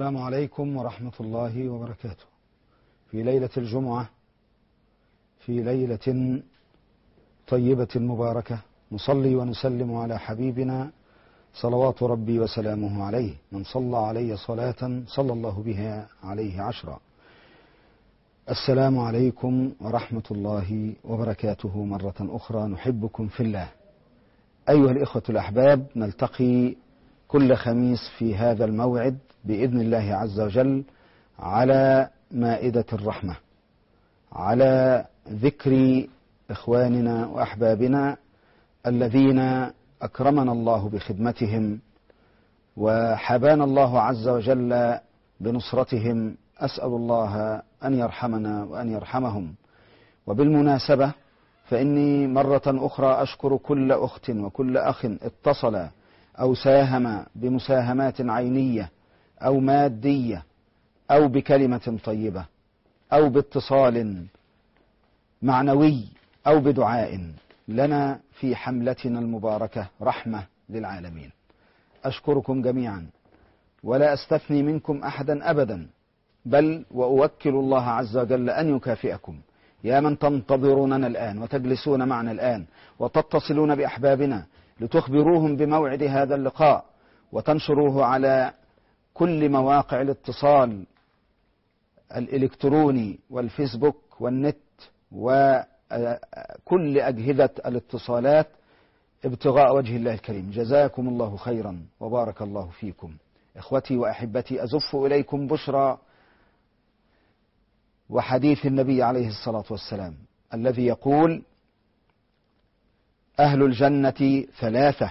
السلام عليكم ورحمة الله وبركاته. في ليلة الجمعة في ليلة طيبة مباركة نصلي ونسلم على حبيبنا صلوات ربي وسلامه عليه، من صلى علي صلاة صلى الله بها عليه عشرا. السلام عليكم ورحمة الله وبركاته مرة أخرى نحبكم في الله. أيها الإخوة الأحباب نلتقي كل خميس في هذا الموعد باذن الله عز وجل على مائده الرحمه على ذكر اخواننا واحبابنا الذين اكرمنا الله بخدمتهم وحبانا الله عز وجل بنصرتهم اسال الله ان يرحمنا وان يرحمهم وبالمناسبه فاني مره اخرى اشكر كل اخت وكل اخ اتصل او ساهم بمساهمات عينيه او ماديه او بكلمه طيبه او باتصال معنوي او بدعاء لنا في حملتنا المباركه رحمه للعالمين اشكركم جميعا ولا استثني منكم احدا ابدا بل واوكل الله عز وجل ان يكافئكم يا من تنتظروننا الان وتجلسون معنا الان وتتصلون باحبابنا لتخبروهم بموعد هذا اللقاء وتنشروه على كل مواقع الاتصال الالكتروني والفيسبوك والنت وكل اجهزه الاتصالات ابتغاء وجه الله الكريم جزاكم الله خيرا وبارك الله فيكم اخوتي واحبتي ازف اليكم بشرى وحديث النبي عليه الصلاه والسلام الذي يقول اهل الجنه ثلاثه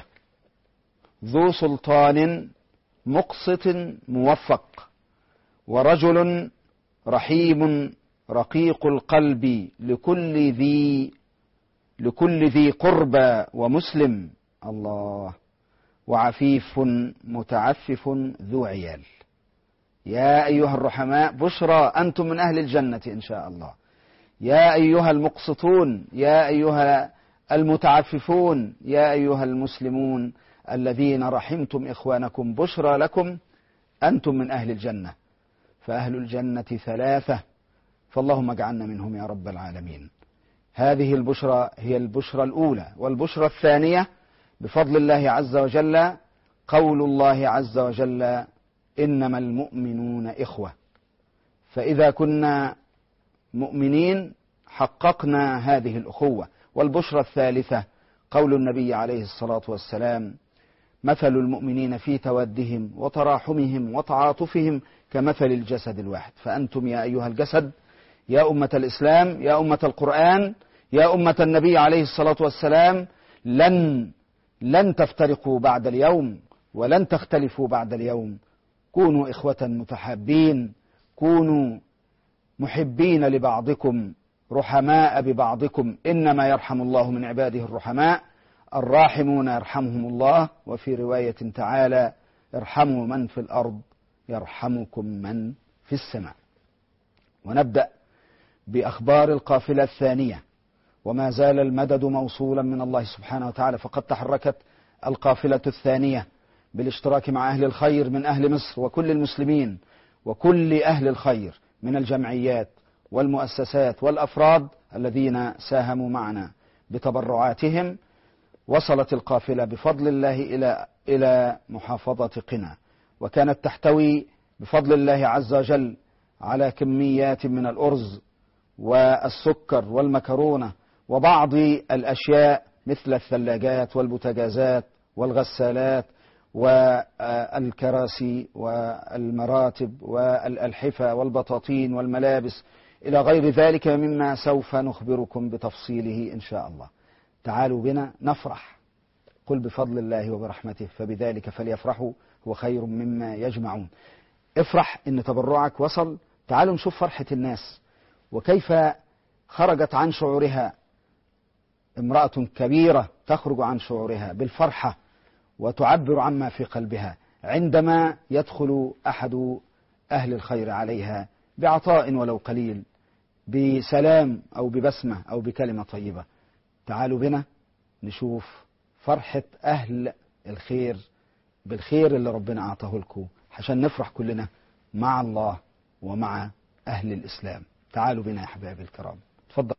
ذو سلطان مقسط موفق ورجل رحيم رقيق القلب لكل ذي لكل ذي قربى ومسلم الله وعفيف متعفف ذو عيال يا ايها الرحماء بشرى انتم من اهل الجنه ان شاء الله يا ايها المقسطون يا ايها المتعففون يا ايها المسلمون الذين رحمتم اخوانكم بشرى لكم انتم من اهل الجنه فاهل الجنه ثلاثه فاللهم اجعلنا منهم يا رب العالمين هذه البشرى هي البشرى الاولى والبشرى الثانيه بفضل الله عز وجل قول الله عز وجل انما المؤمنون اخوه فاذا كنا مؤمنين حققنا هذه الاخوه والبشرى الثالثه قول النبي عليه الصلاه والسلام مثل المؤمنين في تودهم وتراحمهم وتعاطفهم كمثل الجسد الواحد فانتم يا ايها الجسد يا امه الاسلام يا امه القران يا امه النبي عليه الصلاه والسلام لن لن تفترقوا بعد اليوم ولن تختلفوا بعد اليوم كونوا اخوه متحابين كونوا محبين لبعضكم رحماء ببعضكم انما يرحم الله من عباده الرحماء الراحمون يرحمهم الله وفي روايه تعالى ارحموا من في الارض يرحمكم من في السماء ونبدا باخبار القافله الثانيه وما زال المدد موصولا من الله سبحانه وتعالى فقد تحركت القافله الثانيه بالاشتراك مع اهل الخير من اهل مصر وكل المسلمين وكل اهل الخير من الجمعيات والمؤسسات والافراد الذين ساهموا معنا بتبرعاتهم وصلت القافله بفضل الله الى الى محافظه قنا وكانت تحتوي بفضل الله عز وجل على كميات من الارز والسكر والمكرونه وبعض الاشياء مثل الثلاجات والبوتاجازات والغسالات والكراسي والمراتب والألحفة والبطاطين والملابس إلى غير ذلك مما سوف نخبركم بتفصيله إن شاء الله تعالوا بنا نفرح قل بفضل الله وبرحمته فبذلك فليفرحوا هو خير مما يجمعون افرح ان تبرعك وصل تعالوا نشوف فرحة الناس وكيف خرجت عن شعورها امرأة كبيرة تخرج عن شعورها بالفرحة وتعبر عما في قلبها عندما يدخل احد اهل الخير عليها بعطاء ولو قليل بسلام او ببسمه او بكلمه طيبه تعالوا بنا نشوف فرحه اهل الخير بالخير اللي ربنا اعطاه لكم عشان نفرح كلنا مع الله ومع أهل الإسلام تعالوا بنا يا حبايبي الكرام تفضل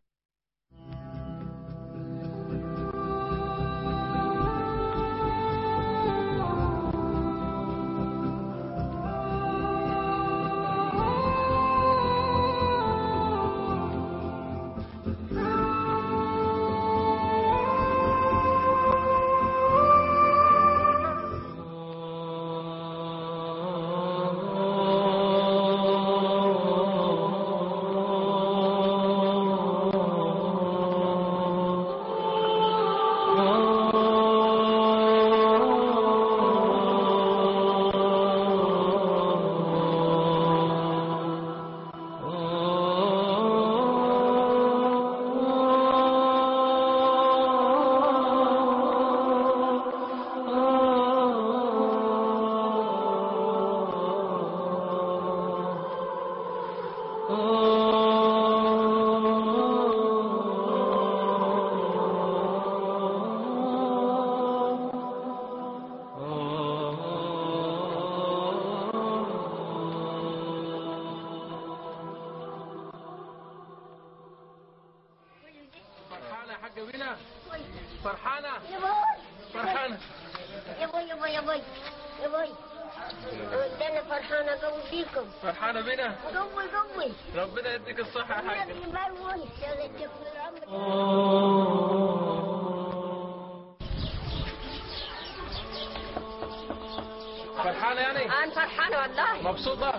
فرحانة يا حاجة بينا فرحانة يا باي فرحانة يا باي يا باي يا باي يا باي ده انا فرحانه قوي فيكم فرحانة بينا قوي قوي ربنا يديك الصحة يا حاجة نبي مروي يلا يديكم العمر فرحانة يعني انا فرحانه والله مبسوطة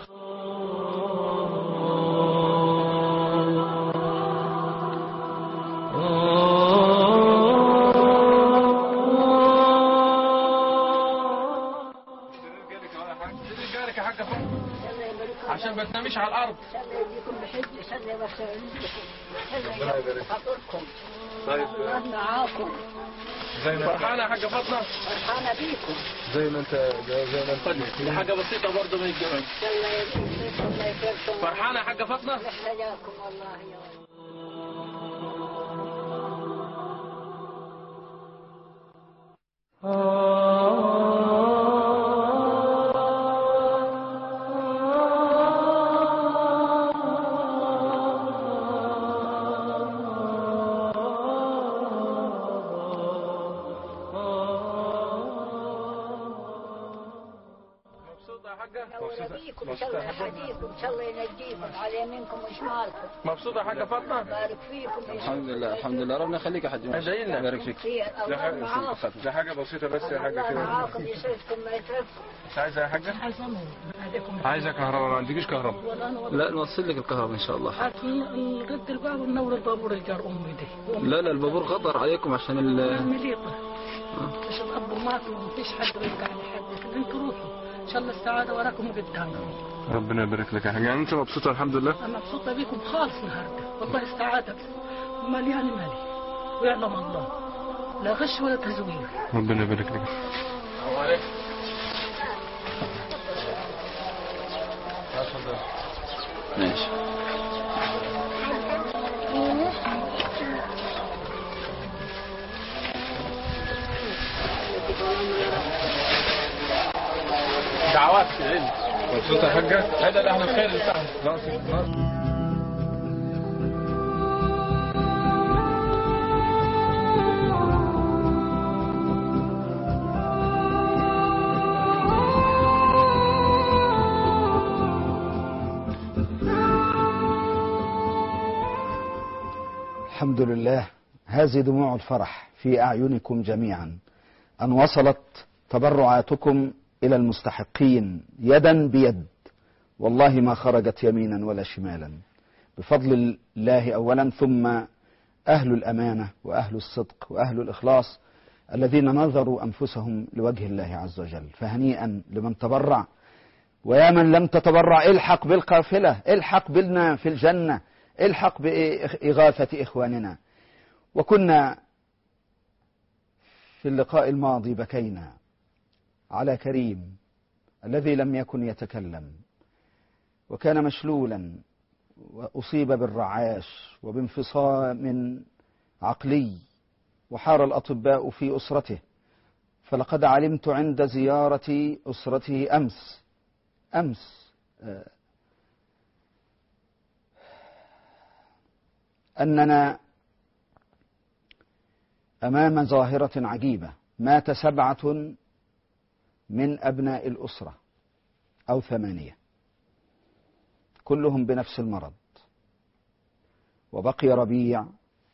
رجالك يا حاجة فوق عشان ما تناميش على الأرض الله يديكم بحج صلي وسلم الله يبارك خاطركم طيب الله معاكم فرحانة يا حاجة فاطمة فرحانه بيكم زي ما انت زي ما انت دي حاجة بسيطة برضه من الجواز الله يبارك الله يكرمكم فرحانة يا حاجة فاطمة محتاجاكم والله يا رب مبسوطة يا حاجة الله يبيكم ان شاء الله يهديكم ان شاء الله ينجيكم على يمينكم وشمالكم مبسوطة يا حاجة فاطمة بارك فيكم الحمد لله الحمد لله ربنا يخليك يا حاج ادعي لنا يبارك فيك خير الله معاكم ده حاجة بسيطة بس يا حاجة الله كده معاكم يسعدكم ما يترككم مش عايزة يا حاجة عايزة كهرباء ما عندكيش كهرباء لا نوصل لك الكهرباء ان شاء الله نقد الباب ونور البابور الجار امي دي لا لا البابور خطر عليكم عشان ال مليطه مش تقبل معكم ومفيش حد بيرجع لحد انتوا روحوا ان شاء الله السعاده وراكم قدامكم ربنا يبارك لك يا حاجة يعني انت مبسوطة الحمد لله انا مبسوطه بيكم خالص النهارده والله السعاده مليان مالي ويعلم الله لا غش ولا تزوير ربنا يبارك لك ماشي دعوات في العلم مبسوطة يا حاجة هذا اللي احنا الخير اللي بتاعنا خلاص خلاص. الحمد لله هذه دموع الفرح في أعينكم جميعا أن وصلت تبرعاتكم إلى المستحقين يدا بيد والله ما خرجت يمينا ولا شمالا بفضل الله أولا ثم أهل الأمانة وأهل الصدق وأهل الإخلاص الذين نظروا أنفسهم لوجه الله عز وجل فهنيئا لمن تبرع ويا من لم تتبرع الحق بالقافلة الحق بنا في الجنة الحق بإغاثة إخواننا وكنا في اللقاء الماضي بكينا على كريم الذي لم يكن يتكلم وكان مشلولا وأصيب بالرعاش وبانفصام عقلي وحار الأطباء في أسرته فلقد علمت عند زيارة أسرته أمس أمس آه، أننا أمام ظاهرة عجيبة مات سبعة من أبناء الأسرة أو ثمانية كلهم بنفس المرض وبقي ربيع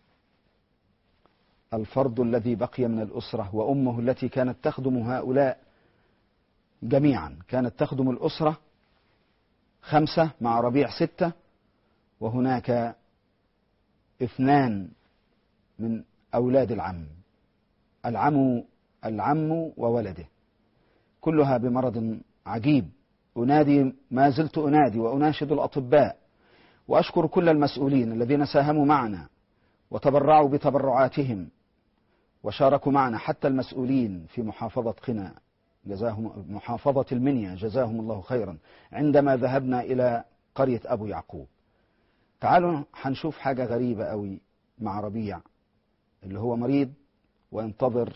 الفرد الذي بقي من الأسرة وأمه التي كانت تخدم هؤلاء جميعا كانت تخدم الأسرة خمسة مع ربيع ستة وهناك اثنان من أولاد العم العم العم وولده كلها بمرض عجيب أنادي ما زلت أنادي وأناشد الأطباء وأشكر كل المسؤولين الذين ساهموا معنا وتبرعوا بتبرعاتهم وشاركوا معنا حتى المسؤولين في محافظة قنا جزاهم محافظة المنيا جزاهم الله خيرا عندما ذهبنا إلى قرية أبو يعقوب تعالوا هنشوف حاجة غريبة قوي مع ربيع اللي هو مريض وينتظر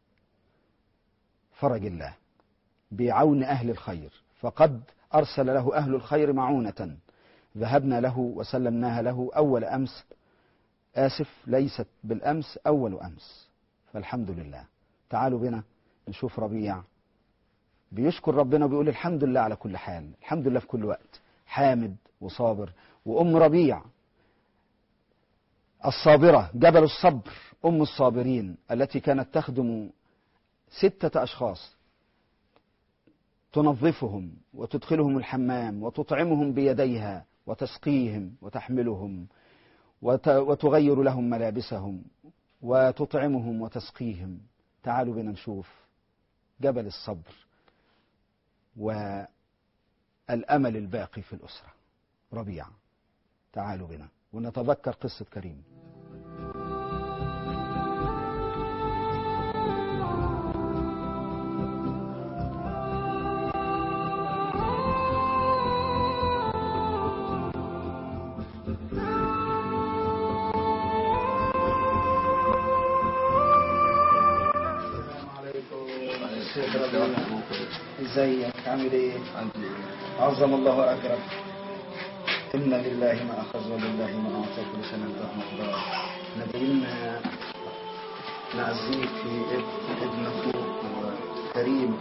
فرج الله بعون أهل الخير فقد أرسل له أهل الخير معونة ذهبنا له وسلمناها له أول أمس آسف ليست بالأمس أول أمس فالحمد لله تعالوا بنا نشوف ربيع بيشكر ربنا وبيقول الحمد لله على كل حال الحمد لله في كل وقت حامد وصابر وأم ربيع الصابرة جبل الصبر أم الصابرين التي كانت تخدم ستة أشخاص تنظفهم وتدخلهم الحمام وتطعمهم بيديها وتسقيهم وتحملهم وت- وتغير لهم ملابسهم وتطعمهم وتسقيهم تعالوا بنا نشوف جبل الصبر والأمل الباقي في الأسرة ربيع تعالوا بنا ونتذكر قصة كريم ازيك عامل ايه عظم الله اجرك إن لله ما أخذ ولله ما أعطى كل سنة له مقدار ندعينا نعزيك في اب- ابن أخوك وكريم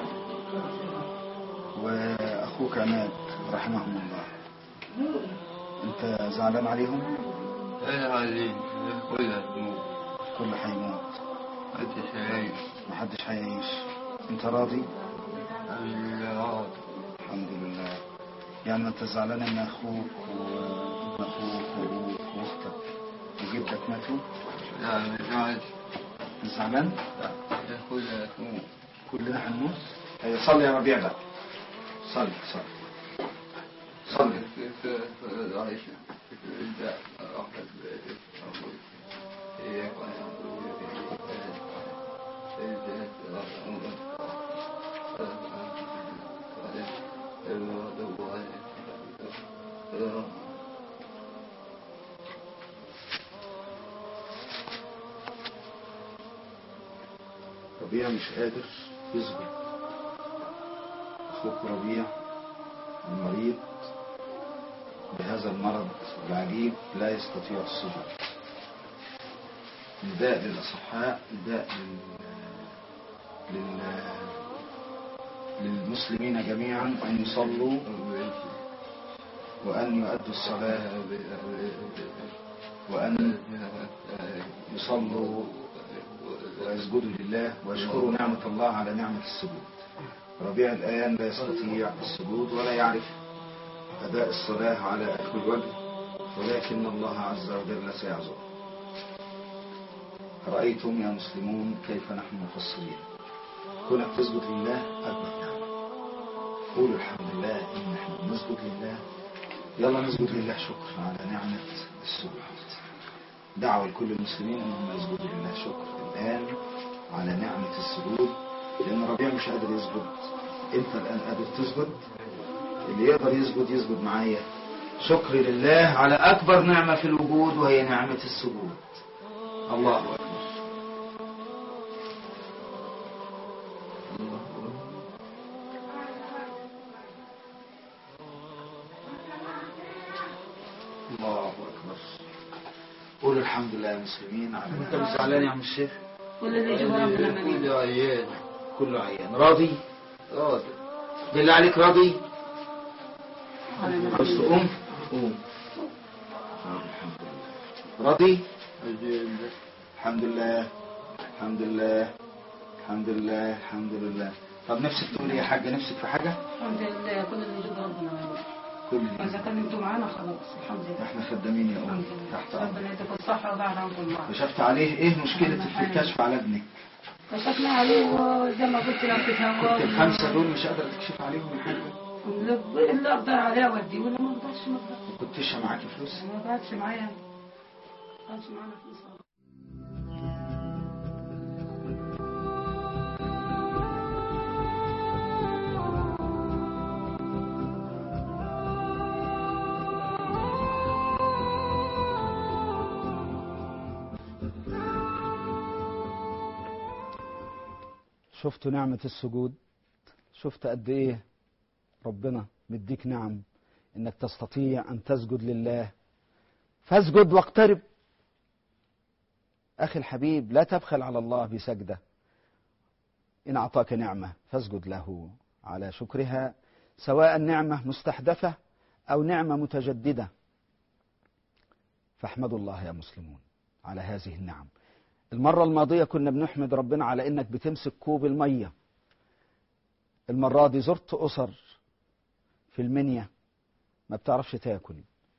وأخوك عماد رحمهم الله أنت زعلان عليهم ايه عليك كلها تموت كل حيموت انت شايف محدش هيعيش أنت راضي العراض الحمد لله يعني ما أنت زعلان إن أخوك وابن أخوك وأبوك وأختك وجدك ماتوا لا مش عايز زعلان لا هي كلها تموت كلنا هنموت أيوة صلي يا ربيع بقى صلي صلي صلي كيف العيشة كيف الإبداع أحد أقول إياك ونعبد وإياك نستعين اهدنا الصراط المستقيم ربيع مش قادر يصبر أخوك ربيع المريض بهذا المرض العجيب لا يستطيع الصبر نداء للأصحاء نداء لل... لل... للمسلمين جميعا أن يصلوا وأن يؤدوا الصلاة وأن يصلوا ويسجدوا لله ويشكروا نعمة الله على نعمة السجود ربيع الآن لا يستطيع السجود ولا يعرف أداء الصلاة على أكمل وجه ولكن الله عز وجل سيعذر رأيتم يا مسلمون كيف نحن مقصرين كونك تسجد لله أكبر نعمة قولوا الحمد لله إن نحن نسجد لله يلا نسجد لله شكر على نعمة السجود دعوة لكل المسلمين أنهم يسجدوا لله شكر الآن على نعمة السجود لأن ربيع مش قادر يسجد أنت الآن قادر تسجد اللي يقدر يسجد يسجد معايا شكر لله على أكبر نعمة في الوجود وهي نعمة السجود الله أكبر الله أكبر قولوا الحمد لله يا مسلمين على انت مش زعلان يا عم الشيخ والذي يجب ربنا من كل عيان كله عيان راضي راضي بالله عليك راضي على عاوز تقوم قوم آه، الحمد لله راضي الحمد لله الحمد لله الحمد لله الحمد لله طب نفسك تقول ايه يا حاجه نفسك في حاجه الحمد لله كل اللي يجب ربنا من كل إذا كان انتم معانا خلاص الحمد لله احنا خدامين يا الحمد ام لله تحت امرك ربنا يديك الصحة وبعد عنكم الله كشفت عليه ايه مشكلتك في الكشف على ابنك كشفنا عليه وزي ما قلت لك تتهوى كنت الخمسه دول مش قادره تكشف عليهم حاجه اللي اللي اقدر عليه اوديه واللي ما اقدرش ما اقدرش كنتش معاكي فلوس ما قعدش معايا ما قعدش معانا فلوس شفتوا نعمة السجود شفت قد ايه ربنا مديك نعم انك تستطيع ان تسجد لله فاسجد واقترب اخي الحبيب لا تبخل على الله بسجدة ان اعطاك نعمة فاسجد له على شكرها سواء نعمة مستحدثة او نعمة متجددة فاحمدوا الله يا مسلمون على هذه النعم المرة الماضية كنا بنحمد ربنا على انك بتمسك كوب المية المرة دي زرت اسر في المنيا ما بتعرفش تاكل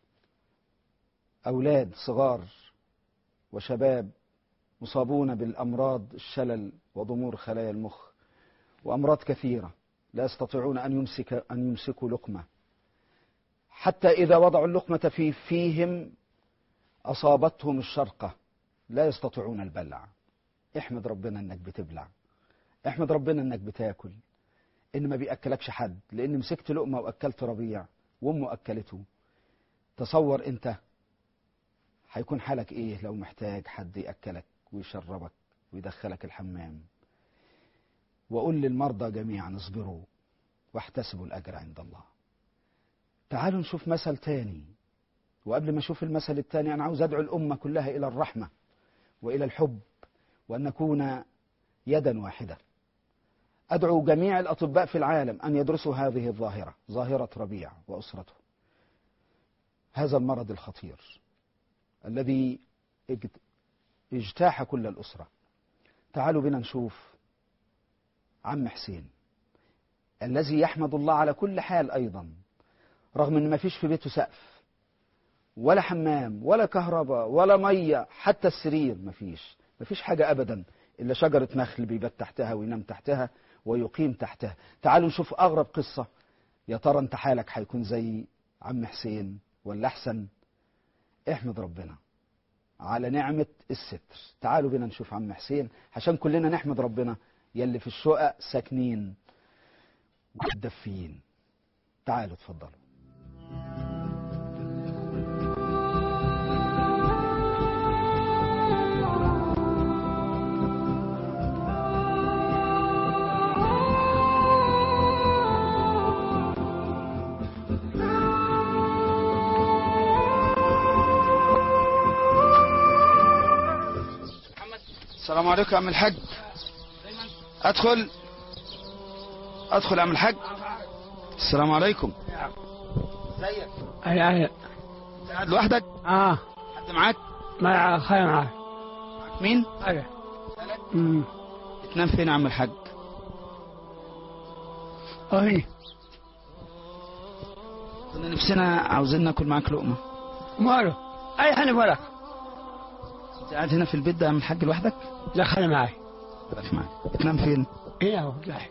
اولاد صغار وشباب مصابون بالامراض الشلل وضمور خلايا المخ وامراض كثيرة لا يستطيعون ان يمسك ان يمسكوا لقمة حتى اذا وضعوا اللقمة في فيهم اصابتهم الشرقة لا يستطيعون البلع احمد ربنا انك بتبلع احمد ربنا انك بتاكل ان ما بياكلكش حد لان مسكت لقمه واكلت ربيع وامه اكلته تصور انت هيكون حالك ايه لو محتاج حد ياكلك ويشربك ويدخلك الحمام وقل للمرضى جميعا اصبروا واحتسبوا الاجر عند الله تعالوا نشوف مثل تاني وقبل ما اشوف المثل الثاني انا عاوز ادعو الامه كلها الى الرحمه والى الحب وان نكون يدا واحده ادعو جميع الاطباء في العالم ان يدرسوا هذه الظاهره ظاهره ربيع واسرته هذا المرض الخطير الذي اجت- اجتاح كل الاسره تعالوا بنا نشوف عم حسين الذي يحمد الله على كل حال ايضا رغم ان ما فيش في بيته سقف ولا حمام ولا كهرباء ولا ميه حتى السرير مفيش مفيش حاجه ابدا الا شجره نخل بيبات تحتها وينام تحتها ويقيم تحتها تعالوا نشوف اغرب قصه يا ترى انت حالك هيكون زي عم حسين ولا احسن احمد ربنا على نعمة الستر تعالوا بينا نشوف عم حسين عشان كلنا نحمد ربنا يلي في الشقق ساكنين متدفيين تعالوا اتفضلوا السلام عليكم يا عم الحاج ادخل ادخل يا عم الحاج السلام عليكم ازيك اي اي قاعد لوحدك اه حد معاك مع خير معك معاك مين اي امم تنام فين يا عم الحاج اهي كنا نفسنا عاوزين ناكل معاك لقمه ماله اي حنا وراك انت قاعد هنا في البيت ده يا عم الحاج لوحدك لا خلي معي واقف معاك بتنام فين هنا هو جاي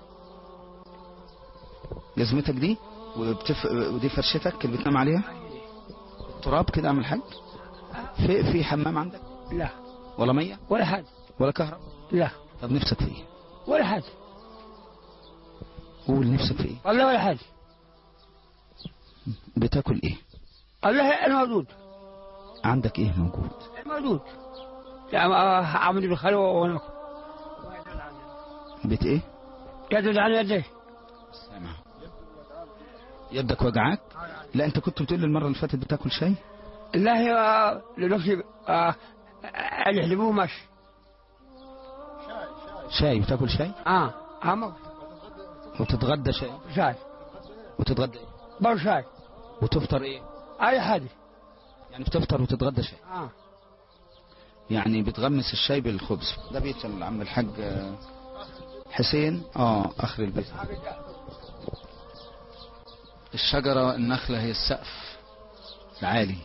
جزمتك دي وبتف... ودي فرشتك اللي بتنام عليها تراب كده يا عم الحاج في في حمام عندك لا ولا ميه ولا حد ولا كهرباء لا طب نفسك في ايه ولا حد قول نفسك في ايه والله ولا حد بتاكل ايه الله الموجود عندك ايه موجود الموجود يعني عملوا بالخلوة وناكل بيت ايه يدل على يديه سامع يدك وجعاك لا انت كنت بتقول لي المره اللي فاتت بتاكل شاي الله هي لنفسي آه، اللي يحلبوه ماشي شاي بتاكل شاي اه عمر وتتغدى شاي شاي وتتغدى ايه بر شاي وتفطر ايه اي حاجه يعني بتفطر وتتغدى شاي اه يعني بتغمس الشاي بالخبز ده بيت العم الحاج آه، حسين اه اخر البيت الشجرة النخلة هي السقف العالي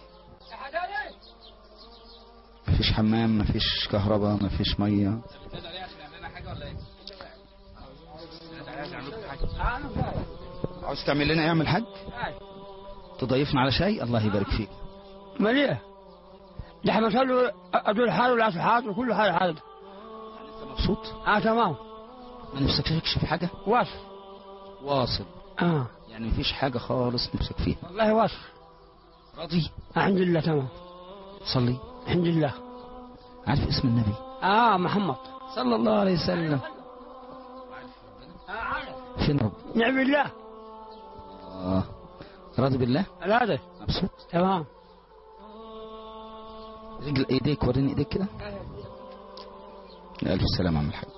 مفيش حمام مفيش كهرباء مفيش مية عاوز تعمل لنا ايه يا عم الحاج تضيفنا على شاي الله يبارك فيك مليئة لحم صلوا أدول حال ولا حال وكل حال حال مبسوط اه تمام ما نفسك تكشف حاجة وصف واصل اه يعني مفيش حاجة خالص نفسك فيها والله وصف راضي الحمد لله تمام صلي الحمد لله عارف اسم النبي اه محمد صلى الله عليه وسلم فين رب نعم بالله آه. راضي بالله هذا مبسوط تمام رجل ايديك وريني ايديك كده الف سلامة يا عم الحاج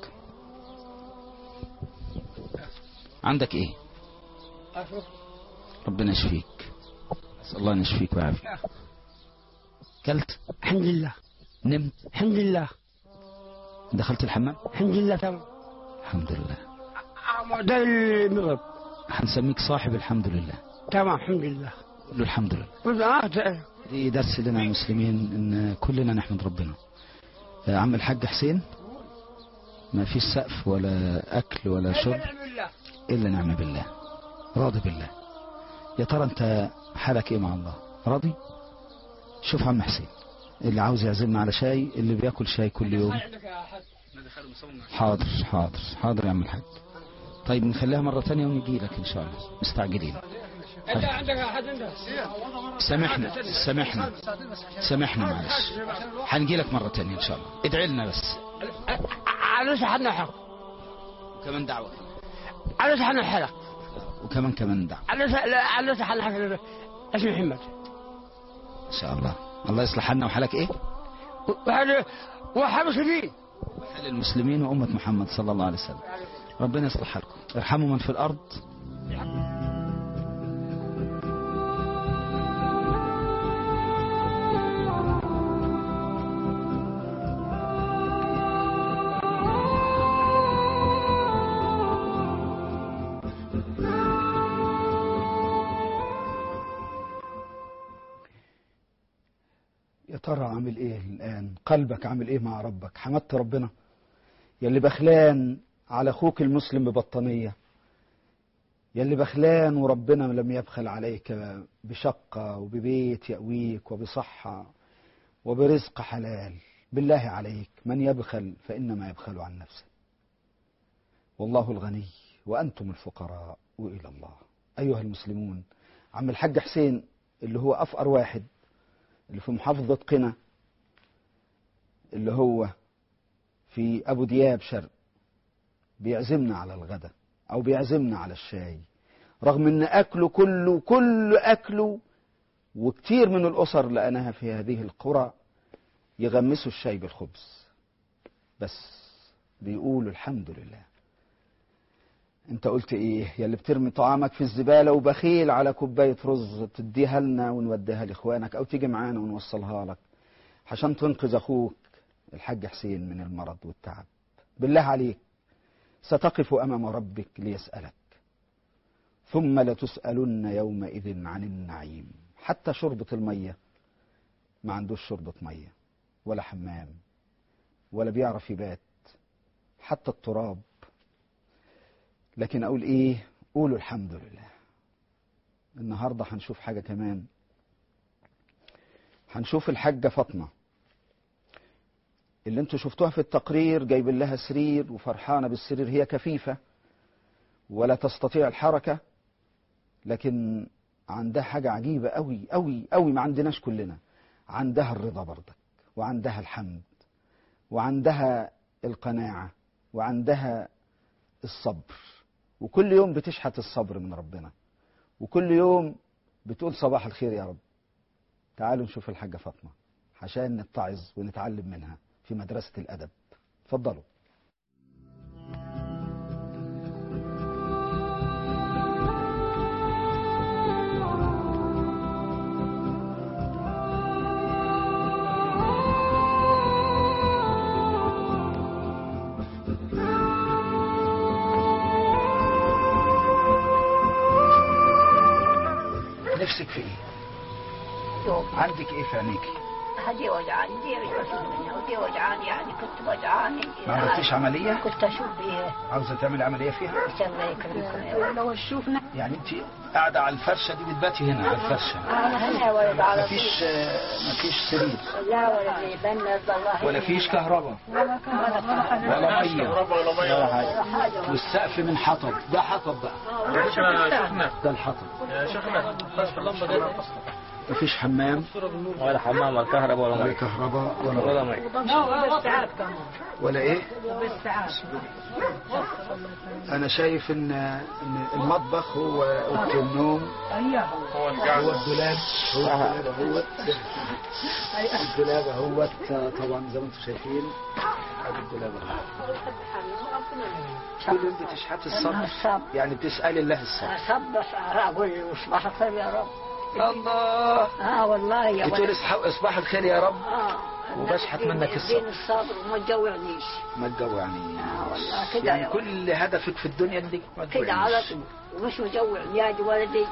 عندك ايه ربنا يشفيك اسال الله ان يشفيك ويعافيك كلت الحمد لله نمت الحمد لله دخلت الحمام الحمد لله تمام الحمد لله آه، ده المغرب هنسميك صاحب الحمد لله تمام الحمد لله قول له الحمد لله قلت اه ت- دي درس لنا المسلمين ان كلنا نحمد ربنا يا عم الحاج حسين ما فيش سقف ولا اكل ولا شرب نعم بالله الا نعم بالله راضي بالله يا ترى انت حالك ايه مع الله راضي شوف عم حسين اللي عاوز يعزمنا على شاي اللي بياكل شاي كل يوم عندك يا حاج حاضر حاضر حاضر يا عم الحاج طيب نخليها مرة تانية ونجي لك ان شاء الله مستعجلين انت عندك يا حاج انت سامحنا سامحنا سامحنا معلش هنجي لك مرة تانية ان شاء الله ادعي لنا بس على حنا حق وكمان دعوة على حنا حلق وكمان كمان دعوة على على حنا حلق اسمي محمد ان شاء الله الله يصلح حالنا وحالك ايه وهذا وحبس لي حال المسلمين وأمة محمد صلى الله عليه وسلم ربنا يصلح حالكم ارحموا من في الأرض يا ترى عامل ايه الان قلبك عامل ايه مع ربك حمدت ربنا يلي بخلان على اخوك المسلم ببطانية يلي بخلان وربنا لم يبخل عليك بشقة وببيت يأويك وبصحة وبرزق حلال بالله عليك من يبخل فإنما يبخل عن نفسه والله الغني وأنتم الفقراء وإلى الله أيها المسلمون عم الحاج حسين اللي هو أفقر واحد اللي في محافظة قنا اللي هو في أبو دياب شرق بيعزمنا على الغداء أو بيعزمنا على الشاي رغم أن أكله كله كل أكله وكتير من الأسر لقناها في هذه القرى يغمسوا الشاي بالخبز بس بيقولوا الحمد لله انت قلت ايه يا اللي بترمي طعامك في الزبالة وبخيل على كوباية رز تديها لنا ونوديها لاخوانك او تيجي معانا ونوصلها لك عشان تنقذ اخوك الحاج حسين من المرض والتعب بالله عليك ستقف امام ربك ليسألك ثم لتسألن يومئذ عن النعيم حتى شربة المية ما عندوش شربة مية ولا حمام ولا بيعرف يبات حتى التراب لكن اقول ايه قولوا الحمد لله النهارده هنشوف حاجه كمان هنشوف الحاجه فاطمه اللي انتوا شفتوها في التقرير جايبين لها سرير وفرحانه بالسرير هي كفيفه ولا تستطيع الحركه لكن عندها حاجه عجيبه قوي قوي قوي ما عندناش كلنا عندها الرضا برضك وعندها الحمد وعندها القناعه وعندها الصبر وكل يوم بتشحت الصبر من ربنا وكل يوم بتقول صباح الخير يا رب تعالوا نشوف الحاجة فاطمة عشان نتعظ ونتعلم منها في مدرسة الأدب اتفضلوا نفسك في ايه؟ عندك ايه في عينيكي؟ هدي وجعاني دي وجعاني ودي وجعاني يعني كنت وجعاني ما عملتيش عملية؟ كنت اشوف بيها عاوزة تعمل عملية فيها؟ الله يكرمكم لو تشوفنا يعني انت قاعدة على الفرشة دي بتباتي هنا على الفرشة انا هنا ولد على طول مفيش مفيش سرير لا ولا زي بنا الله ولا فيش كهرباء ولا كهرباء ولا مية ولا مية ولا حاجة والسقف من حطب ده حطب بقى يا شيخنا ده الحطب يا شيخنا بس اللمبة دي مفيش حمام ولا حمام ولا كهرباء ولا ولا مية كهرباء ولا ولا مية ولا ايه انا شايف ان ان المطبخ هو اوضه النوم هو هو القعدة الدولاب هو الدولاب هو الدولاب هو طبعا زي ما انتم شايفين ادي الدولاب اهو. كل يوم بتشحت الصبر الصبر يعني بتسأل الله الصبر اصبح اقول له صباح الخير يا رب الله اه والله يا بتقول ولد اصح- اصباح الخير يا رب اه وبشحت منك الصبر. الدين الصبر وما تجوعنيش ما تجوعني اه والله كده يعني يا ولد. كل هدفك في الدنيا انك ما كده على تجوعنيش. طول ومش مجوع يا دي ولدي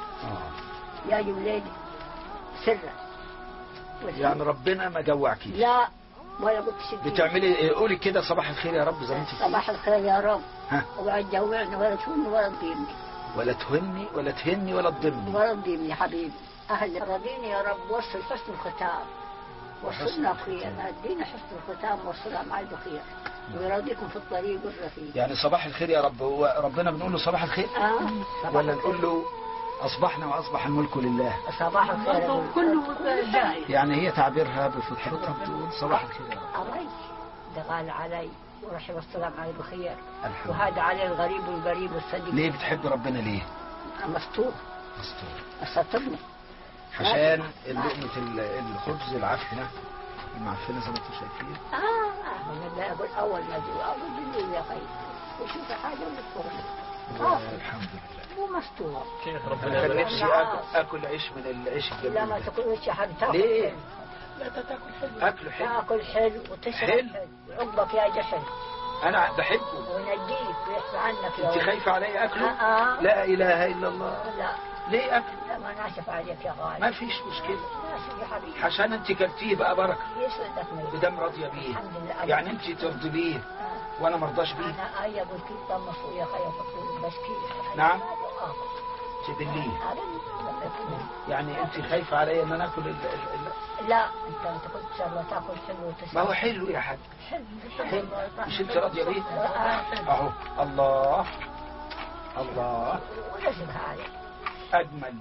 آه. يا دي ولادي سرا يعني ربنا ما جوعكيش لا ولا قلت شديد بتعملي قولي كده صباح الخير يا رب زي ما انت صباح الخير يا رب ها ولا تجوعني ولا تهني ولا تضيمني ولا تهني ولا تهني ولا تضمني ولا تضيمني يا حبيبي أهل رضيني يا رب وصل حسن الختام وصلنا خير ادينا حسن الختام وصلنا معي بخير ويرضيكم في الطريق الرفيق يعني صباح الخير يا رب هو ربنا بنقول له صباح الخير اه صباح ولا الخير. نقول له اصبحنا واصبح الملك لله صباح الخير كله جاي يعني هي تعبيرها بفطرتها بتقول صباح الخير يا رب علي ده غال علي ورحب السلام علي بخير الحمد وهذا علي الغريب والقريب والصديق ليه بتحب ربنا ليه؟ مستور مستور استرني عشان لقمة ال- الخبز العفنة المعفنة زي ما انتم شايفين اه انا لا اقول اول ما اجي اول بالليل يا خي وشوف حاجه مستور الحمد لله ومستور كيف انا ربنا كان يبارك نفسي آكل, اكل عيش من العيش الجميل لا ما ده. تاكلش يا حبيبي تاكل ليه؟ حلو. لا تاكل حلو اكله حلو تاكل حلو وتشرب حلو. حلو وعقبك يا جحل انا بحبه وينجيك ويحفى عنك يا انت ولد. خايفة علي آه اكله؟ آه. لا اله الا الله لا ليه اكله؟ لا ما ناشف عليك يا غالي ما فيش مشكلة ناشف يا حبيبي عشان انت كلتيه بقى بركة يسعدك من بدم راضية بيه الحمد لله يعني انت ترضي بيه آه. وانا مرضاش بيه انا اي اقول كيف طمسوا يا خي فقول بس كيف نعم. آه. تبليه هذا اللي- يعني انت خايفة علي ان انا اكل ال- ال- ال- لا انت انت كنت ان شاء الله تاكل حلو وتشرب ما هو حلو يا حاج حلو حلو مش انت راضية بيه آه. اهو الله الله ونشبها عليك اجمل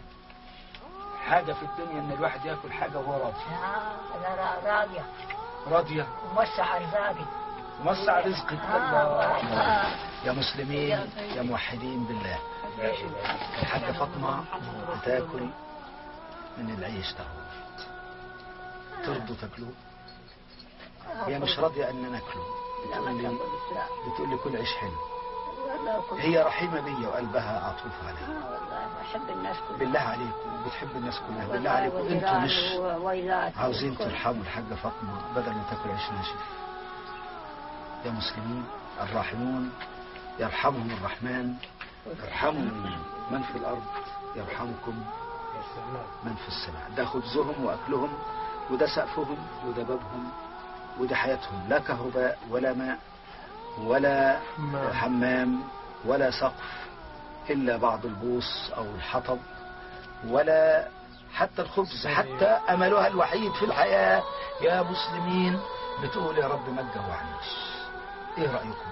حاجة في الدنيا ان الواحد ياكل حاجة وهو راضي آه، انا را- راضيه راضية وموسع ارزاقي وموسع رزقك آه. الله آه. يا مسلمين يا موحدين بالله الحاجة فاطمة بتاكل من العيش ده ترضوا تاكلوه هي مش راضية ان ناكله لا ما بتقول لي تاكل لا بتقول لي كل عيش حلو والله كل- هي رحيمة بيا وقلبها عطوف علي آه، والله بحب الناس كلها بالله عليكم بتحب الناس كلها بالله والله عليكم انتوا وجيران مش وويلات عاوزين وكل- ترحموا الحاجة فاطمة بدل ما تاكل عيش ناشف يا مسلمين الراحمون يرحمهم الرحمن ارحموا من في الأرض يرحمكم من في السماء ده خبزهم وأكلهم وده سقفهم وده بابهم وده حياتهم لا كهرباء ولا ماء ولا حمام ولا سقف إلا بعض البوص أو الحطب ولا حتى الخبز حتى أملها الوحيد في الحياة يا مسلمين بتقول يا رب ما تجوعنيش ايه رأيكم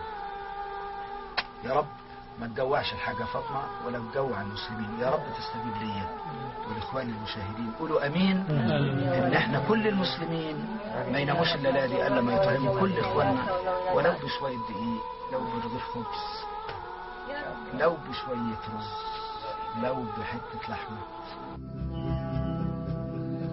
يا رب ما تجوعش الحاجة فاطمة ولا تجوع المسلمين يا رب تستجيب لي والإخوان المشاهدين قولوا أمين إن إحنا كل المسلمين ما يناموش الليلة دي إلا ما يطعموا كل إخواننا ولو بشوية دقيق لو برغيف خبز لو بشوية رز لو بحتة لحمة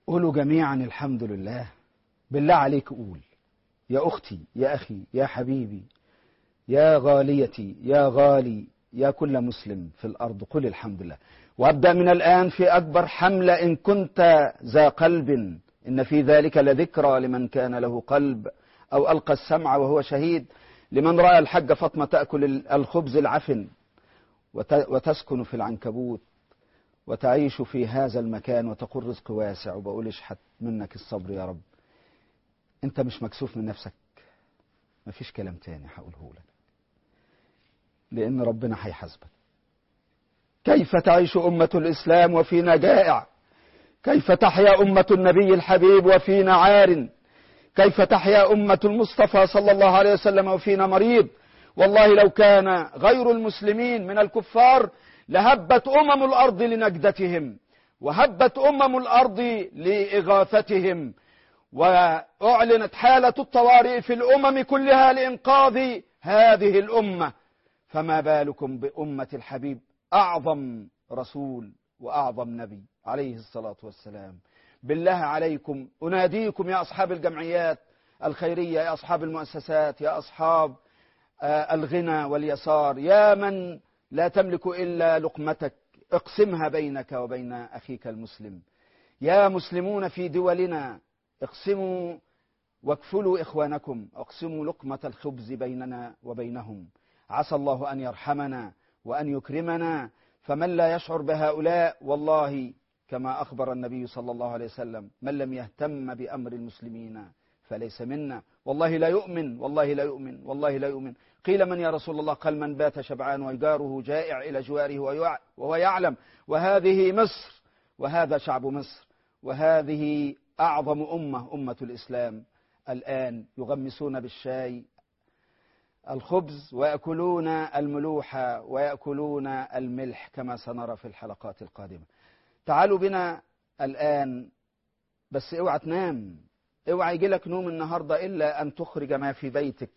قولوا جميعا الحمد لله بالله عليك قول يا أختي يا أخي يا حبيبي يا غاليتي يا غالي يا كل مسلم في الأرض قل الحمد لله وابدأ من الآن في أكبر حملة إن كنت ذا قلب إن في ذلك لذكرى لمن كان له قلب أو ألقى السمع وهو شهيد لمن رأى الحج فاطمة تأكل الخبز العفن وت- وتسكن في العنكبوت وتعيش في هذا المكان وتقول رزق واسع وبقول اشحت منك الصبر يا رب انت مش مكسوف من نفسك مفيش كلام تاني هقوله لك لان ربنا هيحاسبك كيف تعيش أمة الإسلام وفينا جائع كيف تحيا أمة النبي الحبيب وفينا عار كيف تحيا أمة المصطفى صلى الله عليه وسلم وفينا مريض والله لو كان غير المسلمين من الكفار لهبت أمم الأرض لنجدتهم وهبت أمم الأرض لإغاثتهم وأعلنت حالة الطوارئ في الأمم كلها لإنقاذ هذه الأمة فما بالكم بأمة الحبيب أعظم رسول وأعظم نبي عليه الصلاة والسلام بالله عليكم أناديكم يا أصحاب الجمعيات الخيرية يا أصحاب المؤسسات يا أصحاب آه، الغنى واليسار يا من لا تملك إلا لقمتك اقسمها بينك وبين أخيك المسلم يا مسلمون في دولنا اقسموا واكفلوا إخوانكم اقسموا لقمة الخبز بيننا وبينهم عسى الله أن يرحمنا وأن يكرمنا فمن لا يشعر بهؤلاء والله كما أخبر النبي صلى الله عليه وسلم من لم يهتم بأمر المسلمين فليس منا والله لا يؤمن والله لا يؤمن والله لا يؤمن قيل من يا رسول الله قال من بات شبعان وجاره جائع إلى جواره ويع- وهو يعلم وهذه مصر وهذا شعب مصر وهذه أعظم أمة أمة الإسلام الآن يغمسون بالشاي الخبز ويأكلون الملوح ويأكلون الملح كما سنرى في الحلقات القادمة تعالوا بنا الآن بس اوعى تنام اوعى يجي لك نوم النهاردة إلا أن تخرج ما في بيتك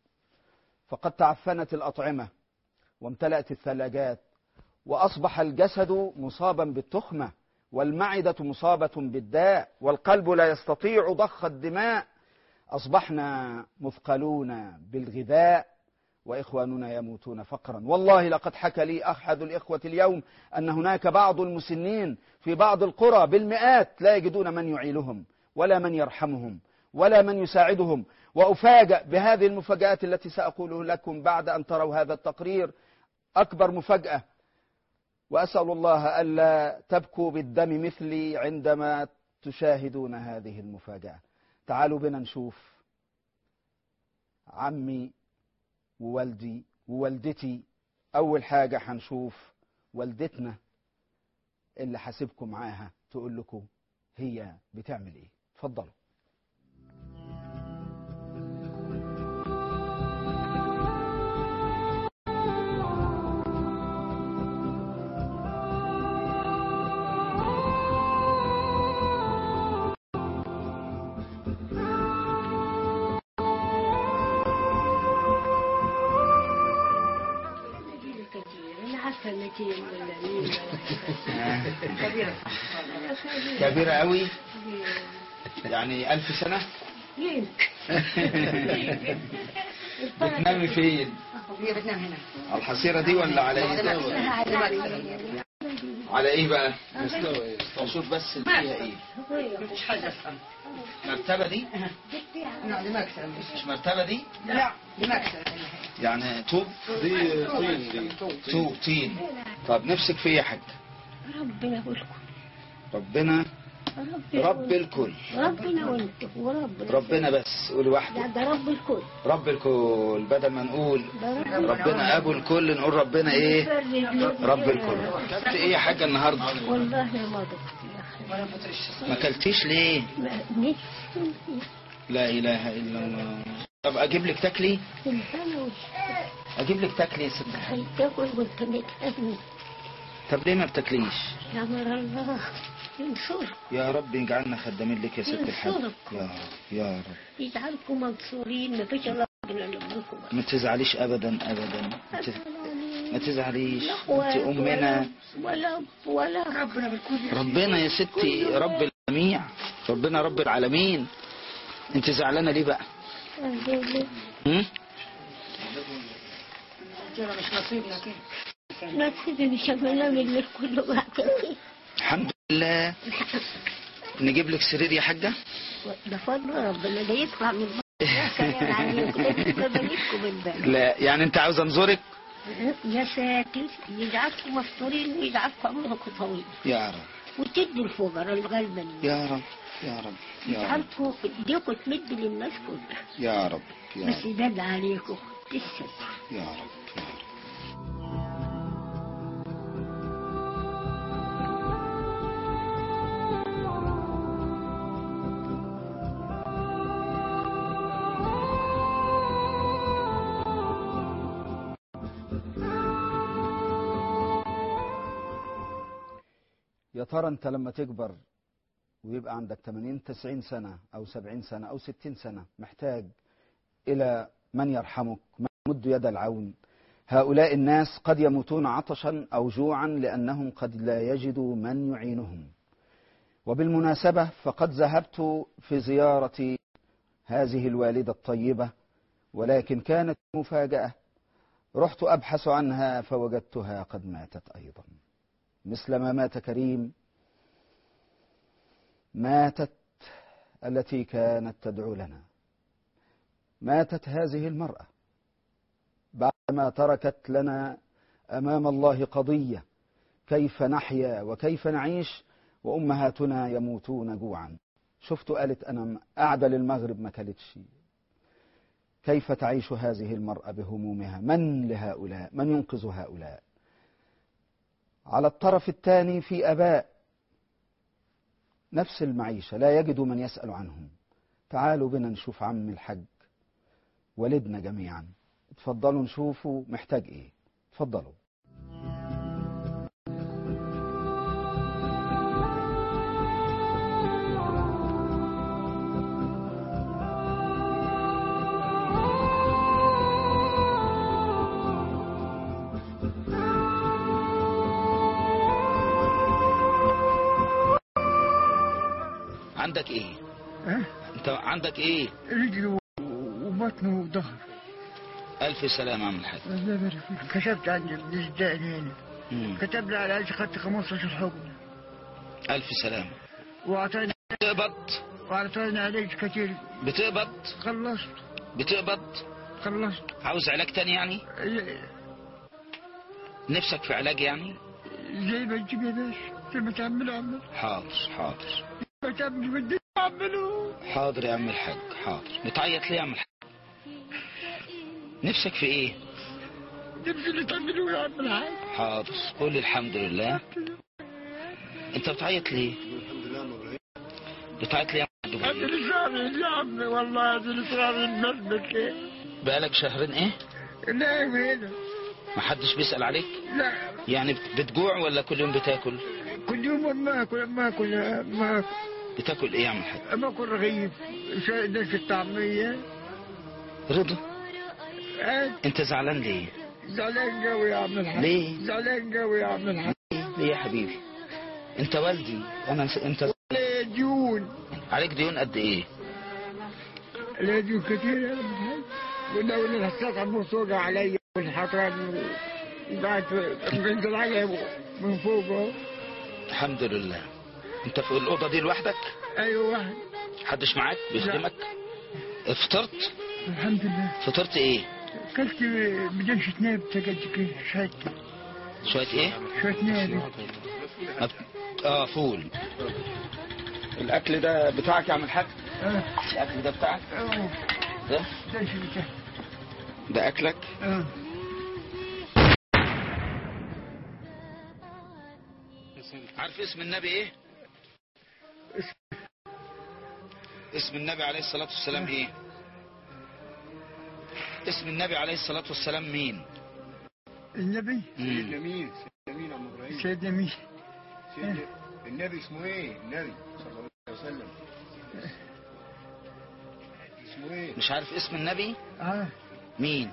فقد تعفنت الأطعمة وامتلأت الثلاجات وأصبح الجسد مصابا بالتخمة والمعدة مصابة بالداء والقلب لا يستطيع ضخ الدماء أصبحنا مثقلون بالغذاء وإخواننا يموتون فقرا والله لقد حكى لي أحد الإخوة اليوم أن هناك بعض المسنين في بعض القرى بالمئات لا يجدون من يعيلهم ولا من يرحمهم ولا من يساعدهم وأفاجأ بهذه المفاجآت التي سأقوله لكم بعد أن تروا هذا التقرير أكبر مفاجأة وأسأل الله ألا تبكوا بالدم مثلي عندما تشاهدون هذه المفاجأة تعالوا بنا نشوف عمي ووالدي ووالدتي أول حاجة هنشوف والدتنا اللي حاسبكم معاها تقول لكم هي بتعمل ايه اتفضلوا أنا عارفة النتيجة ولا مين كبيرة كبيرة قوي يعني ألف سنة ليه؟ بتنامي فين هي بتنام هنا على الحصيرة دي ولا على ايه على ايه بقى اشوف بس اللي فيها ايه مفيش حاجة أفهم مرتبة دي لا دي مكسر مش مرتبة دي لا دي مكسر يعني طوب دي طين طوب طين طب نفسك في ايه يا حاج ربنا يقولكم ربنا ربنا رب الكل ربنا وانتم وربنا ربنا بس قول لا واحدة ده رب الكل رب الكل بدل ما نقول ده رب ربنا ابو الكل نقول ربنا ايه رب الكل كلت ايه يا حاجة النهاردة والله ما ضبط يا اخي ما كلتيش ليه ما- نفسي لا اله الا الله طب اجيب لك تاكلي الهنا والشفا اجيب لك تاكلي يا ست هل تاكل وانت متأمن طب ليه ما بتاكليش يا مر الله ينصرك يا رب يجعلنا خدامين لك يا ست الحاج ينصرك. يا رب يا رب يجعلكم منصورين ما فيش الله ربنا لكم ما تزعليش ابدا ابدا ما تز- ما تزعليش لا انت أخوات امنا ولا ولا ربنا بالكل ربنا يا ستي رب جميع ربنا رب العالمين انت زعلانه ليه بقى هم؟ مش نصيبنا كده ما تسيبني شغلة من اللي كله بعد الحمد لله نجيب لك سرير يا حاجه ده فضل ربنا ده يطلع من بره يا سلام عليكم ببارككم بالبال لا يعني انت عاوز انظرك يا ساتر يجعلكم مستورين ويجعلكم عمركم طويل يا رب وتدوا الفقراء الغلبانين يا رب يا رب يا رب يجعلكم ايديكم تمد للناس كلها يا رب يا بس رب يبان عليكم الستر يا رب يا رب يا ترى انت لما تكبر ويبقى عندك 80 90 سنة أو 70 سنة أو 60 سنة محتاج إلى من يرحمك من يمد يد العون هؤلاء الناس قد يموتون عطشا أو جوعا لأنهم قد لا يجدوا من يعينهم وبالمناسبة فقد ذهبت في زيارة هذه الوالدة الطيبة ولكن كانت مفاجأة رحت أبحث عنها فوجدتها قد ماتت أيضا مثل ما مات كريم ماتت التي كانت تدعو لنا ماتت هذه المرأة بعدما تركت لنا أمام الله قضية كيف نحيا وكيف نعيش وأمهاتنا يموتون جوعا شفت قالت أنا قاعدة للمغرب ما كلتش كيف تعيش هذه المرأة بهمومها من لهؤلاء من ينقذ هؤلاء على الطرف الثاني في أباء نفس المعيشة لا يجدوا من يسأل عنهم تعالوا بنا نشوف عم الحج والدنا جميعا اتفضلوا نشوفوا محتاج ايه اتفضلوا عندك ايه ها؟ انت عندك ايه رجله وبطنه وظهر الف سلامة عم الحاج الله يبارك فيك كشفت عن الجدان هنا مم. كتب لي على علاج خدت 15 حقن الف سلامة واعطاني بتقبض واعطاني علاج كثير بتقبض خلصت بتقبض خلصت عاوز علاج تاني يعني نفسك في علاج يعني زي ما تجيب يا باشا زي ما تعمل اعمل حاضر حاضر ما تعمل بدي اعمله حاضر يا عم الحاج حاضر بتعيط ليه يا عم الحاج نفسك في ايه نفسي اللي تعمله يا عم الحاج حاضر قول الحمد لله انت بتعيط ليه بتعيط ليه يا عم هذه الحاج؟ الشهرين يا عمي والله هذه الشهرين نسبك ايه بقالك شهرين ايه لا هنا محدش بيسأل عليك لا يعني بت- بتجوع ولا كل يوم بتاكل كل يوم ما اكل ما اكل ما اكل بتاكل ايه يا عم الحاج ما اكل رغيف شا- دش الطعمية رضا عاد انت زعلان ليه زعلان قوي يا عم الحاج ليه؟ زعلان قوي يا عم الحاج ليه يا حبيبي انت والدي انا س... انت ليه ديون عليك ديون قد ايه ليه ديون كثير يا عم الحاج ولا ولا السطح موصوقة علي والحطام بعد بنزل عليه من فوق أهو. الحمد لله انت في الاوضه دي لوحدك ايوه واحد محدش معاك بيخدمك فطرت الحمد لله فطرت ايه كلت بدنش ناب تقدك شهد شويه ايه شوية ناب ما بت- اه فول الاكل ده بتاعك يا عم الحاج اه الاكل ده بتاعك اه ده بدنش بتاع ده اكلك اه عارف اسم النبي ايه اسم النبي عليه الصلاة والسلام ايه اسم النبي عليه الصلاة والسلام مين النبي مم. مين؟ سيدنا مين عم ابراهيم؟ سيدنا مين سيدنا النبي اسمه ايه؟ النبي صلى الله عليه وسلم اسمه ايه؟ مش عارف اسم النبي اه مين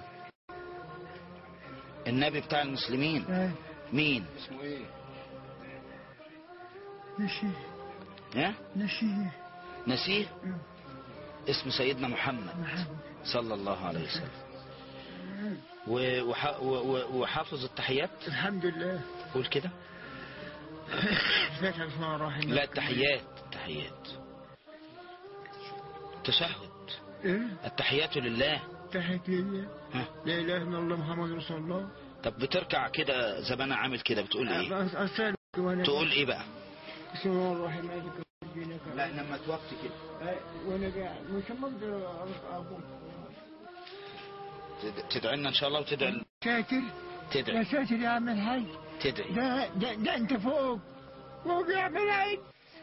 النبي بتاع المسلمين اه مين اسمه ايه؟ ماشي ها نسيه نسيه اسم سيدنا محمد صلى الله عليه وسلم و- وح- و- و- وحافظ التحيات الحمد لله قول كده فتح الرحمن الرحيم لا التحيات التحيات تشهد ايه التحيات لله تحية لله ها لا اله الا الله محمد رسول الله طب بتركع كده زي ما انا عامل كده بتقول ايه أس- أسألك وانا تقول ايه بقى بسم الله الرحمن الرحيم دينك لا لما توقت كده أي، وانا قاعد مش مقدر أعرف ابوك تد- تدعي لنا ان شاء الله وتدعي ساتر يا تدعي ساتر يا عم الحاج تدعي ده ده, ده انت فوق فوق يا عم الحاج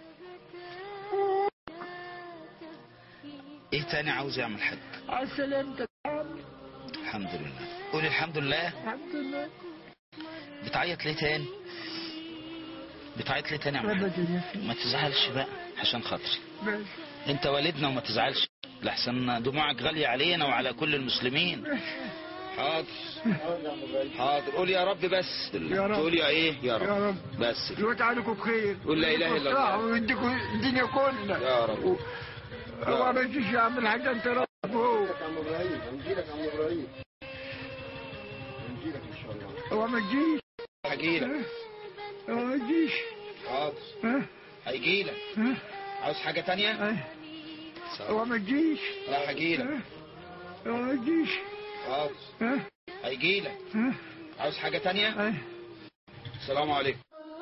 ايه تاني عاوز يعمل حد على سلامتك يا عم الحمد لله قول الحمد لله الحمد لله بتعيط ليه تاني بتعيط ليه تاني يا عم الحاج؟ ابدا يا اخي ما تزعلش بقى عشان خاطري بس انت والدنا وما تزعلش لحسن دموعك غالية علينا وعلى كل المسلمين حاضر حاضر قول يا رب بس يا رب. تقول يا ايه يا رب, يا رب. بس يجعلكم بخير قول لا إله إلا الله. ويديكم الدنيا كلها يا رب هو ما تجيش يا عم الحاج انت رب فوق عم ابراهيم هنجيلك عم ابراهيم هنجيلك ان شاء الله هو ما تجيش هجيلك هو ما تجيش حاضر ها هيجيلك ها عاوز حاجة تانية ها هو ما تجيش لا هجيلك ها هو ما تجيش حاضر ها هيجيلك ها عاوز حاجة تانية ها السلام عليكم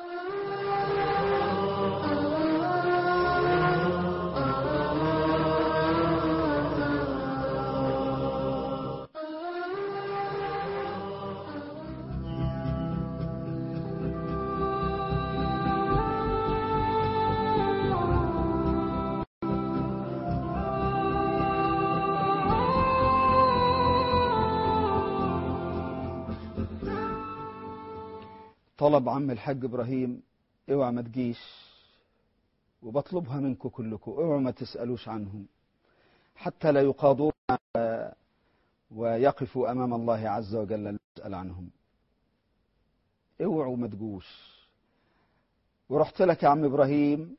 طلب عم الحاج ابراهيم اوعى ما تجيش وبطلبها منكم كلكم اوعوا ما تسالوش عنهم حتى لا يقاضون و- ويقفوا امام الله عز وجل نسال عنهم اوعوا ما تجوش ورحت لك يا عم ابراهيم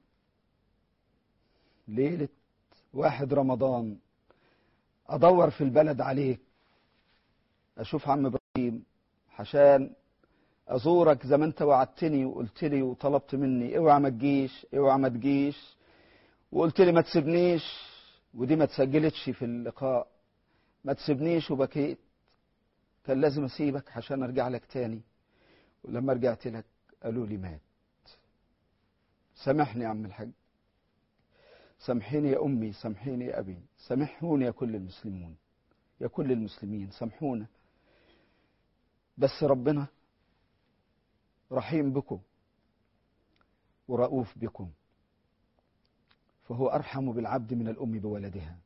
ليله واحد رمضان ادور في البلد عليك اشوف عم ابراهيم عشان ازورك زي ما انت وعدتني وقلت لي وطلبت مني اوعى ما تجيش اوعى ما تجيش وقلت لي ما تسيبنيش ودي ما تسجلتش في اللقاء ما تسيبنيش وبكيت كان لازم اسيبك عشان ارجع لك تاني ولما رجعت لك قالوا لي مات سامحني يا عم الحاج سامحيني يا امي سامحيني يا ابي سامحوني يا كل المسلمون يا كل المسلمين سامحونا بس ربنا رحيم بكم ورؤوف بكم فهو ارحم بالعبد من الام بولدها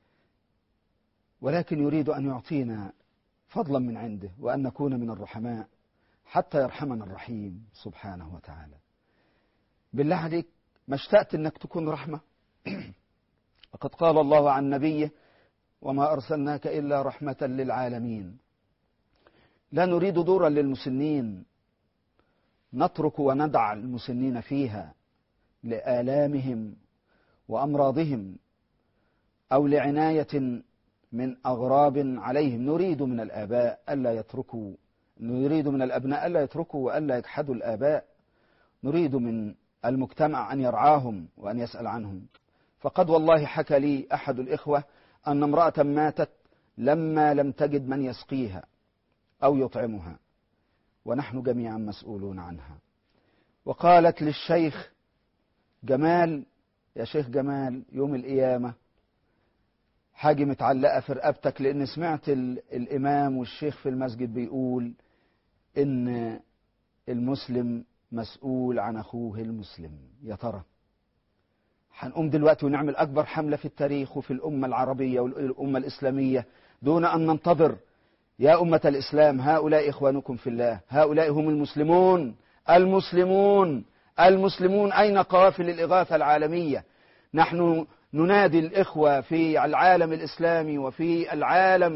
ولكن يريد ان يعطينا فضلا من عنده وان نكون من الرحماء حتى يرحمنا الرحيم سبحانه وتعالى بالله عليك ما اشتقت انك تكون رحمه وقد قال الله عن نبيه وما ارسلناك الا رحمه للعالمين لا نريد دورا للمسنين نترك وندع المسنين فيها لآلامهم وأمراضهم أو لعناية من أغراب عليهم نريد من الآباء ألا يتركوا نريد من الأبناء ألا يتركوا وألا يجحدوا الآباء نريد من المجتمع أن يرعاهم وأن يسأل عنهم فقد والله حكى لي أحد الإخوة أن امرأة ماتت لما لم تجد من يسقيها أو يطعمها ونحن جميعا مسؤولون عنها وقالت للشيخ جمال يا شيخ جمال يوم القيامة حاجة متعلقة في رقبتك لأن سمعت ال- الإمام والشيخ في المسجد بيقول إن المسلم مسؤول عن أخوه المسلم يا ترى هنقوم دلوقتي ونعمل أكبر حملة في التاريخ وفي الأمة العربية والأمة الإسلامية دون أن ننتظر يا أمة الإسلام هؤلاء إخوانكم في الله هؤلاء هم المسلمون المسلمون المسلمون أين قوافل الإغاثة العالمية نحن ننادي الإخوة في العالم الإسلامي وفي العالم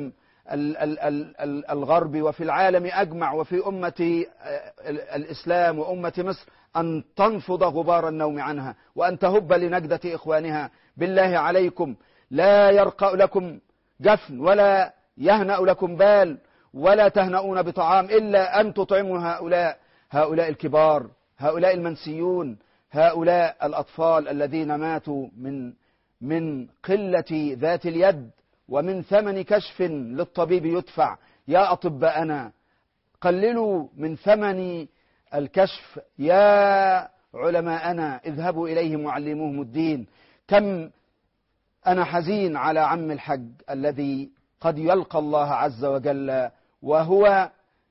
ال- ال- ال- ال- الغرب وفي العالم أجمع وفي أمة آه، ال- الإسلام وأمة مصر أن تنفض غبار النوم عنها وأن تهب لنجدة إخوانها بالله عليكم لا يرقى لكم جفن ولا يهنأ لكم بال ولا تهنؤون بطعام إلا أن تطعموا هؤلاء هؤلاء الكبار هؤلاء المنسيون هؤلاء الأطفال الذين ماتوا من من قلة ذات اليد ومن ثمن كشف للطبيب يدفع يا أطباءنا قللوا من ثمن الكشف يا علماءنا اذهبوا إليهم وعلموهم الدين كم أنا حزين على عم الحج الذي قد يلقى الله عز وجل وهو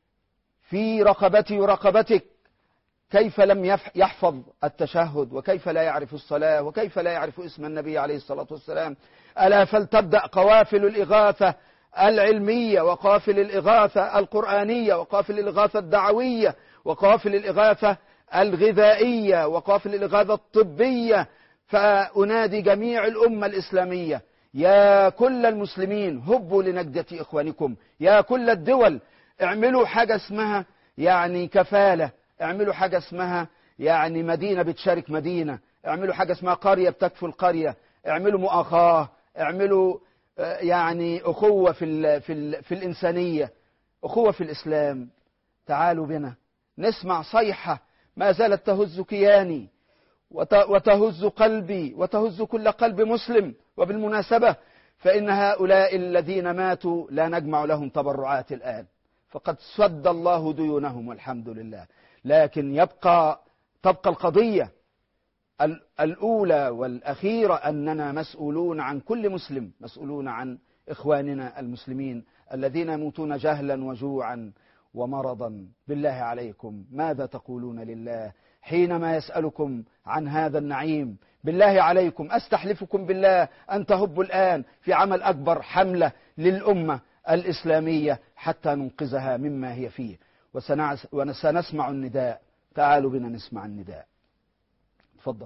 في رقبتي ورقبتك كيف لم يف- يحفظ التشهد وكيف لا يعرف الصلاة وكيف لا يعرف اسم النبي عليه الصلاة والسلام ألا فلتبدأ قوافل الإغاثة العلمية وقافل الإغاثة القرآنية وقافل الإغاثة الدعوية وقافل الإغاثة الغذائية وقافل الإغاثة الطبية فأنادي جميع الأمة الإسلامية يا كل المسلمين هبوا لنجدة إخوانكم يا كل الدول اعملوا حاجة اسمها يعني كفالة اعملوا حاجة اسمها يعني مدينة بتشارك مدينة اعملوا حاجة اسمها قرية بتكفل قرية اعملوا مؤاخاة اعملوا آه، يعني أخوة في, ال في, ال في الإنسانية أخوة في الإسلام تعالوا بنا نسمع صيحة ما زالت تهز كياني وت- وتهز قلبي وتهز كل قلب مسلم وبالمناسبة فإن هؤلاء الذين ماتوا لا نجمع لهم تبرعات الآن فقد سد الله ديونهم والحمد لله لكن يبقى تبقى القضية ال- الأولى والأخيرة أننا مسؤولون عن كل مسلم مسؤولون عن إخواننا المسلمين الذين يموتون جهلا وجوعا ومرضا بالله عليكم ماذا تقولون لله حينما يسألكم عن هذا النعيم بالله عليكم أستحلفكم بالله أن تهبوا الآن في عمل أكبر حملة للأمة الإسلامية حتى ننقذها مما هي فيه وسنعس وسنسمع النداء تعالوا بنا نسمع النداء تفضل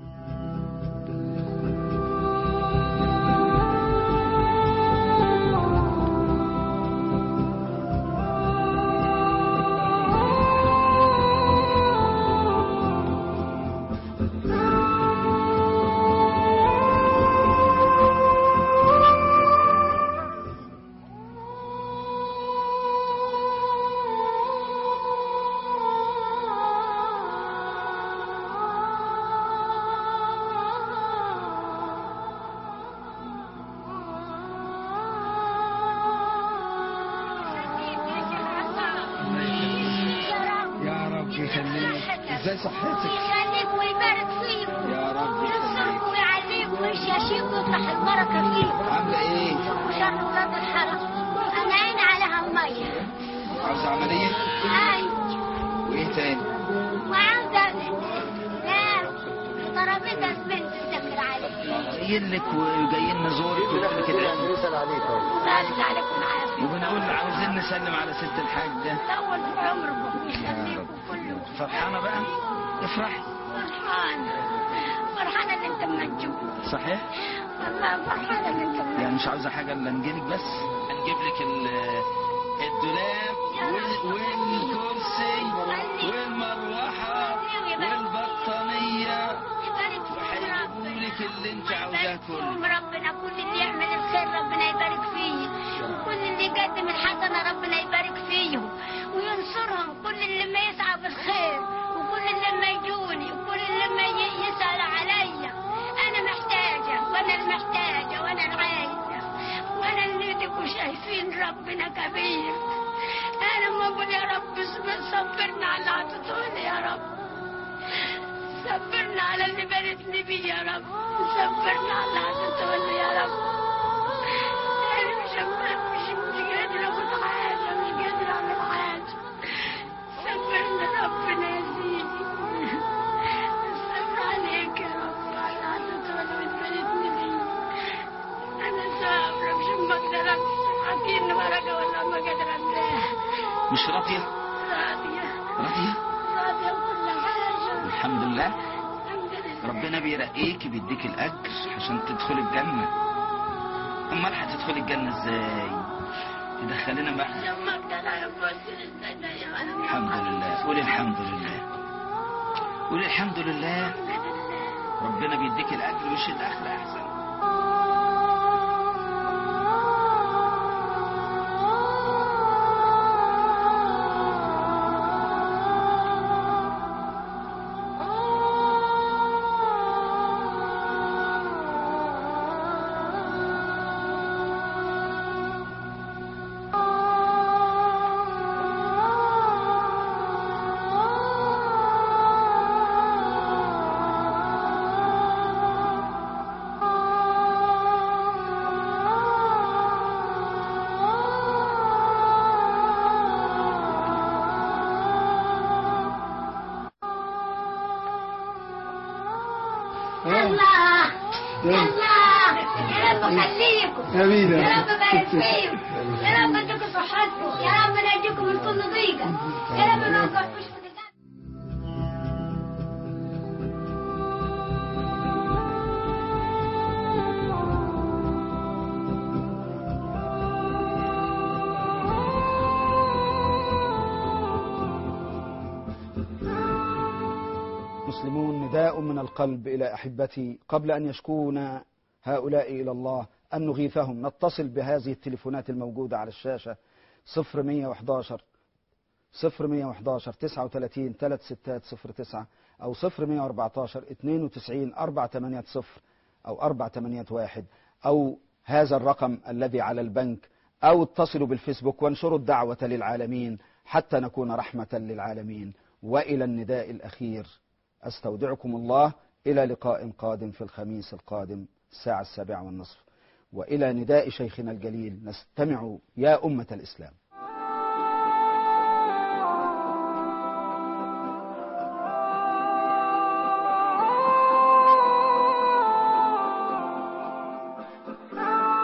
يا رب يخليك ازاي صحتك يخليك ويبارك فيك يا رب وينصرك يخليك ويعليك ويشاشيك ويفتح البركة فيك عامله ايه وشر ولاد الحرم أنا عيني عليها المية عاوزه عمليه هاي وايه تاني وعاوزة نام ترابيزة اسمنت تذكر عليك جايين لك وجايين نزورك ونعمل كده سالت عليكم العافية وبنقول عاوزين نسلم على ست الحاجة الأول في عمركم يخليكم كلكم فرحانة بقى افرح فرحانة فرحانة اللي انت منجوم صحيح والله فرحانة اللي انت منجوم يعني مش عاوزة حاجة الا نجيلك بس هنجيب لك ال- الدولاب وال- والكرسي والمروحة والبطانية يبارك فيك وهيجيبوا لك اللي انت عاوزاه كله فيهم ربنا كل اللي يعمل الخير ربنا يبارك فيه وكل اللي يقدم الحسنة ربنا يبارك فيهم وينصرهم كل اللي ما يسعى بالخير وكل اللي ما يجوني وكل اللي ما ي- يسأل عليا أنا محتاجة وأنا المحتاجة وأنا العايزة وأنا اللي تبقوا شايفين ربنا كبير أنا ما أقول يا رب صبرنا على اللي عطيتوني يا رب صبرنا على اللي باركني بيه يا رب صبرنا على اللي عطيتوني يا رب انا مش مش مش قادر اقول حاجه مش قادر اعمل حاجه صبرنا ربنا يا سيدي الصبر عليك يا رب على اللي عطيتوني وتباركني بيه انا صابره مش بقدر اعطيني ورقه ولا ما قادر املاها مش راضية راضيه راضية راضيه كل حاجه الحمد لله الحمد لله ربنا بيرقيك بيديك الأجر عشان تدخل الجنة أمال هتدخل الجنة إزاي تدخلنا بقى يمك انا يا بوسي الحمد لله قولي الحمد لله قولي الحمد لله ربنا بيديك الاجر مش الاخر احسن الله الله يا رب خليكم آمين. يا رب بارك فيكم يا رب اديكم صحتكم يا رب نجيكم من كل ضيقه يا رب ما نوقفوش في الجنة. مسلمون نداء من القلب إلى أحبتي قبل أن يشكون هؤلاء إلى الله أن نغيثهم نتصل بهذه التليفونات الموجودة على الشاشة 0111 0111 39 36 09 أو 0114 92 480 أو 481 أو هذا الرقم الذي على البنك أو اتصلوا بالفيسبوك وانشروا الدعوة للعالمين حتى نكون رحمة للعالمين وإلى النداء الأخير أستودعكم الله إلى لقاء قادم في الخميس القادم الساعة السابعة والنصف وإلى نداء شيخنا الجليل نستمع يا أمة الإسلام